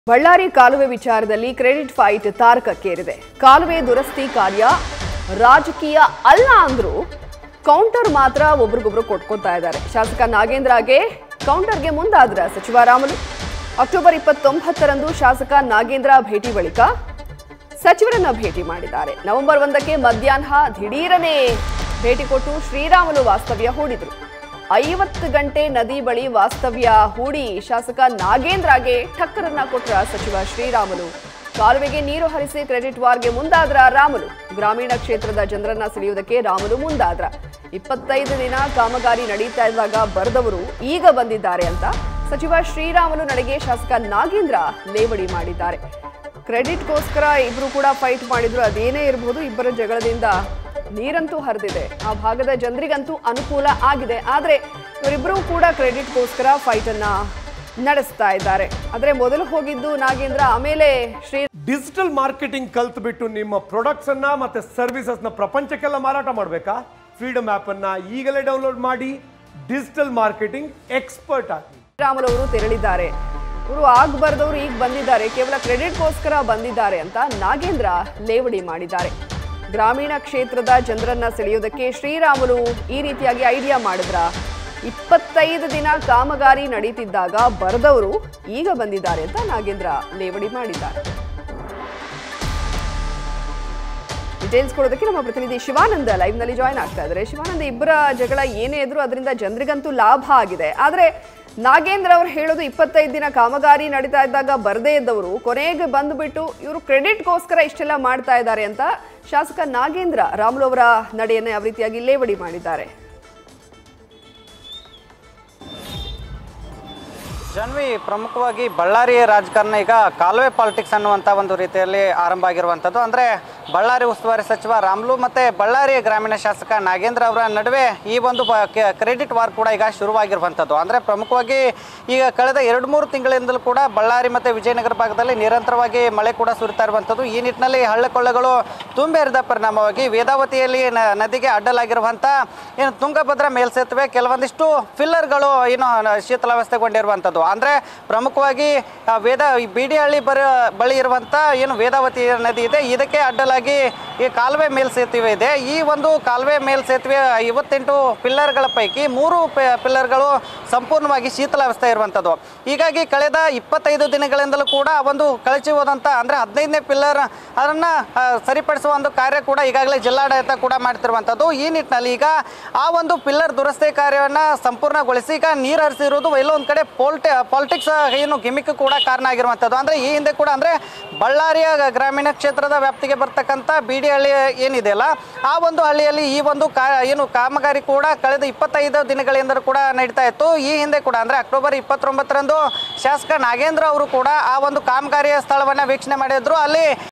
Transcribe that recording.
ಬಳ್ಳಾರಿ ಕಾಲುವೆ ವಿಚಾರದಲ್ಲಿ credit fight ತಾರಕಕ್ಕೇರಿದೆ ಕಾಲುವೆ ದುರಸ್ತಿ ಕಾರ್ಯ ರಾಜಕೀಯ ಅಲ್ಲ ಅಂದ್ರು ಕೌಂಟರ್ ಮಾತ್ರ ಒಬ್ರಿಗೊಬ್ರು ಕೊಟ್ಕೊತಾ ಇದ್ದಾರೆ ಶಾಸಕ ನಾಗೇಂದ್ರಗೆ ಕೌಂಟರ್ಗೆ ಮುಂದಾದ್ರ ಸಚಿವ ರಾಮುಲು ಅಕ್ಟೋಬರ್ ಇಪ್ಪತ್ತೊಂಬತ್ತರಂದು ಶಾಸಕ ನಾಗೇಂದ್ರ ಭೇಟಿ ಬಳಿಕ ಸಚಿವರನ್ನ ಭೇಟಿ ಮಾಡಿದ್ದಾರೆ ನವೆಂಬರ್ ಒಂದಕ್ಕೆ ಮಧ್ಯಾಹ್ನ ದಿಢೀರನೆ ಭೇಟಿ ಕೊಟ್ಟು ಶ್ರೀರಾಮುಲು ವಾಸ್ತವ್ಯ ಹೂಡಿದ್ರು ಐವತ್ತು ಗಂಟೆ ನದಿ ಬಳಿ ವಾಸ್ತವ್ಯ ಹೂಡಿ ಶಾಸಕ ನಾಗೇಂದ್ರಗೆ ಟಕ್ಕರನ್ನ ಕೊಟ್ರ ಸಚಿವ ಶ್ರೀರಾಮುಲು ಕಾಲುವೆಗೆ ನೀರು ಹರಿಸಿ ಕ್ರೆಡಿಟ್ ವಾರ್ಗೆ ಮುಂದಾದ್ರ ರಾಮುಲು ಗ್ರಾಮೀಣ ಕ್ಷೇತ್ರದ ಜನರನ್ನ ಸೆಳೆಯುವುದಕ್ಕೆ ರಾಮುಲು ಮುಂದಾದ್ರ ಇಪ್ಪತ್ತೈದು ದಿನ ಕಾಮಗಾರಿ ನಡೀತಾ ಇದ್ದಾಗ ಬರೆದವರು ಈಗ ಬಂದಿದ್ದಾರೆ ಅಂತ ಸಚಿವ ಶ್ರೀರಾಮುಲು ನಡೆಗೆ ಶಾಸಕ ನಾಗೇಂದ್ರ ಲೇವಡಿ ಮಾಡಿದ್ದಾರೆ ಕ್ರೆಡಿಟ್ಗೋಸ್ಕರ ಇಬ್ರು ಕೂಡ ಫೈಟ್ ಮಾಡಿದ್ರು ಅದೇನೇ ಇರಬಹುದು ಇಬ್ಬರ ಜಗಳದಿಂದ ನೀರಂತೂ ಹರಿದಿದೆ ಆ ಭಾಗದ ಜನರಿಗಂತೂ ಅನುಕೂಲ ಆಗಿದೆ ಆದ್ರೆ ಇವರಿಬ್ಬರೂ ಕೂಡ ಕ್ರೆಡಿಟ್ಗೋಸ್ಕರ ಫೈಟ್ ಅನ್ನ ನಡೆಸ್ತಾ ಇದ್ದಾರೆ ಆದ್ರೆ ಮೊದಲು ಹೋಗಿದ್ದು ನಾಗೇಂದ್ರ ಆಮೇಲೆ ಶ್ರೀ ಡಿಜಿಟಲ್ ಮಾರ್ಕೆಟಿಂಗ್ ಕಲ್ತ್ಬಿಟ್ಟು ನಿಮ್ಮ ಪ್ರಾಡಕ್ಟ್ಸ್ ಅನ್ನ ಮತ್ತೆ ಸರ್ವಿಸಸ್ ನ ಪ್ರಪಂಚಕ್ಕೆಲ್ಲ ಮಾರಾಟ ಮಾಡಬೇಕಾ ಫ್ರೀಡಮ್ ಆಪ್ ಅನ್ನ ಈಗಲೇ ಡೌನ್ಲೋಡ್ ಮಾಡಿ ಡಿಜಿಟಲ್ ಮಾರ್ಕೆಟಿಂಗ್ ಎಕ್ಸ್ಪರ್ಟ್ ಆಗಿ ಶ್ರೀರಾಮುಲು ಅವರು ತೆರಳಿದ್ದಾರೆ ಇವರು ಆಗ್ಬಾರ್ದವ್ರು ಈಗ ಬಂದಿದ್ದಾರೆ ಕೇವಲ ಕ್ರೆಡಿಟ್ಗೋಸ್ಕರ ಬಂದಿದ್ದಾರೆ ಅಂತ ನಾಗೇಂದ್ರ ಲೇವಡಿ ಮಾಡಿದ್ದಾರೆ ಗ್ರಾಮೀಣ ಕ್ಷೇತ್ರದ ಜನರನ್ನ ಸೆಳೆಯೋದಕ್ಕೆ ಶ್ರೀರಾಮುಲು ಈ ರೀತಿಯಾಗಿ ಐಡಿಯಾ ಮಾಡಿದ್ರ ಇಪ್ಪತ್ತೈದು ದಿನ ಕಾಮಗಾರಿ ನಡೀತಿದ್ದಾಗ ಬರೆದವರು ಈಗ ಬಂದಿದ್ದಾರೆ ಅಂತ ನಾಗೇಂದ್ರ ಲೇವಡಿ ಮಾಡಿದ್ದಾರೆ ಡೀಟೇಲ್ಸ್ ಕೊಡೋದಕ್ಕೆ ನಮ್ಮ ಪ್ರತಿನಿಧಿ ಶಿವಾನಂದ ಲೈವ್ ನಲ್ಲಿ ಜಾಯ್ನ್ ಆಗ್ತಾ ಇದ್ದಾರೆ ಶಿವಾನಂದ ಇಬ್ಬರ ಜಗಳ ಏನೇ ಇದ್ರು ಅದರಿಂದ ಜನರಿಗಂತೂ ಲಾಭ ಆಗಿದೆ ಆದ್ರೆ ನಾಗೇಂದ್ರ ಅವರು ಹೇಳೋದು ಇಪ್ಪತ್ತೈದು ದಿನ ಕಾಮಗಾರಿ ನಡೀತಾ ಇದ್ದಾಗ ಬರದೇ ಇದ್ದವರು ಕೊನೆಗೆ ಬಂದ್ಬಿಟ್ಟು ಇವರು ಕ್ರೆಡಿಟ್ಗೋಸ್ಕರ ಇಷ್ಟೆಲ್ಲ ಮಾಡ್ತಾ ಇದ್ದಾರೆ ಅಂತ ಶಾಸಕ ನಾಗೇಂದ್ರ ರಾಮುಲು ಅವರ ನಡೆಯನ್ನ ಯಾವ ರೀತಿಯಾಗಿ ಲೇವಡಿ ಮಾಡಿದ್ದಾರೆ ಜಾನ್ವಿ ಪ್ರಮುಖವಾಗಿ ಬಳ್ಳಾರಿ ರಾಜಕಾರಣ ಈಗ ಕಾಲುವೆ ಪಾಲಿಟಿಕ್ಸ್ ಅನ್ನುವಂಥ ಒಂದು ರೀತಿಯಲ್ಲಿ ಆರಂಭ ಆಗಿರುವಂಥದ್ದು ಅಂದರೆ ಬಳ್ಳಾರಿ ಉಸ್ತುವಾರಿ ಸಚಿವ ರಾಮ್ಲು ಮತ್ತು ಬಳ್ಳಾರಿ ಗ್ರಾಮೀಣ ಶಾಸಕ ನಾಗೇಂದ್ರ ಅವರ ನಡುವೆ ಈ ಒಂದು ಕ್ರೆಡಿಟ್ ವಾರ್ ಕೂಡ ಈಗ ಶುರುವಾಗಿರುವಂಥದ್ದು ಅಂದರೆ ಪ್ರಮುಖವಾಗಿ ಈಗ ಕಳೆದ ಎರಡು ಮೂರು ತಿಂಗಳಿಂದಲೂ ಕೂಡ ಬಳ್ಳಾರಿ ಮತ್ತು ವಿಜಯನಗರ ಭಾಗದಲ್ಲಿ ನಿರಂತರವಾಗಿ ಮಳೆ ಕೂಡ ಸುರಿತಾ ಇರುವಂಥದ್ದು ಈ ನಿಟ್ಟಿನಲ್ಲಿ ಹಳ್ಳಕೊಳ್ಳಗಳು ತುಂಬಿ ಹರಿದ ಪರಿಣಾಮವಾಗಿ ವೇದಾವತಿಯಲ್ಲಿ ನ- ನದಿಗೆ ಅಡ್ಡಲಾಗಿರುವಂಥ ಏನು ತುಂಗಭದ್ರಾ ಮೇಲ್ಸೇತುವೆ ಕೆಲವೊಂದಿಷ್ಟು ಫಿಲ್ಲರ್ಗಳು ಏನು ನ- ಶಿಥಿಲಾವಸ್ಥೆಗೊಂಡಿರುವಂಥದ್ದು ಅಂದರೆ ಪ್ರಮುಖವಾಗಿ ಆ, ವೇದ ಈ ಬಿಡಿಹಳ್ಳಿ ಬರ ಬಳಿ ಇರುವಂಥ ಏನು ವೇದಾವತಿ ನದಿ ಇದೆ ಇದಕ್ಕೆ ಅಡ್ಡಲಾಗಿ ಈ ಕಾಲುವೆ ಮೇಲ್ಸೇತುವೆ ಇದೆ ಈ ಒಂದು ಕಾಲುವೆ ಮೇಲ್ಸೇತುವೆ ಐವತ್ತೆಂಟು ಪಿಲ್ಲರ್ಗಳ ಪೈಕಿ ಮೂರು ಪಿ- ಪಿಲ್ಲರ್ಗಳು ಸಂಪೂರ್ಣವಾಗಿ ಶೀತಲಾವಸ್ಥೆ ಇರುವಂಥದ್ದು ಹೀಗಾಗಿ ಕಳೆದ ಇಪ್ಪತ್ತೈದು ದಿನಗಳಿಂದಲೂ ಕೂಡ ಆ ಒಂದು ಕಳಚಿ ಹೋದಂಥ ಅಂದರೆ ಹದಿನೈದನೇ ಪಿಲ್ಲರ್ ಅದನ್ನು ಸರಿಪಡಿಸುವ ಒಂದು ಕಾರ್ಯ ಕೂಡ ಈಗಾಗಲೇ ಜಿಲ್ಲಾಡಳಿತ ಕೂಡ ಮಾಡ್ತಿರುವಂಥದ್ದು ಈ ನಿಟ್ಟಿನಲ್ಲಿ ಈಗ ಆ ಒಂದು ಪಿಲ್ಲರ್ ದುರಸ್ತಿ ಕಾರ್ಯವನ್ನು ಸಂಪೂರ್ಣಗೊಳಿಸಿ ಈಗ ನೀರು ಹರಿಸಿರುವುದು ಎಲ್ಲೋ ಒಂದು ಕಡೆ ಪೋಲ್ಟಿ ಪಾಲಿಟಿಕ್ಸ್ ಏನು ಗಿಮಿಕ್ ಕೂಡ ಕಾರಣ ಆಗಿರುವಂಥದ್ದು ಅಂದರೆ ಈ ಹಿಂದೆ ಕೂಡ ಅಂದರೆ ಬಳ್ಳಾರಿಯ ಗ್ರಾಮೀಣ ಕ್ಷೇತ್ರದ ವ್ಯಾಪ್ತಿಗೆ ಬರ್ತಕ್ಕಂಥ ಬಿಡಿ ಹಳ್ಳಿ ಏನಿದೆಯಲ್ಲ ಆ ಒಂದು ಹಳ್ಳಿಯಲ್ಲಿ ಈ ಒಂದು ಕಾ ಏನು ಕಾಮಗಾರಿ ಕೂಡ ಕಳೆದ ಇಪ್ಪತ್ತೈದು ದಿನಗಳಿಂದ ಕೂಡ ನಡೀತಾ ಇತ್ತು ಈ ಹಿಂದೆ ಕೂಡ ಅಂದರೆ ಅಕ್ಟೋಬರ್ ಇಪ್ಪತ್ತೊಂಬತ್ತರಂದು ಶಾಸಕ ನಾಗೇಂದ್ರ ಅವರು ಕೂಡ ಆ ಒಂದು ಕಾಮಗಾರಿಯ ಸ್ಥಳವನ್ನು ವೀಕ್ಷಣೆ ಮಾಡಿದ್ರು ಅಲ್ಲಿ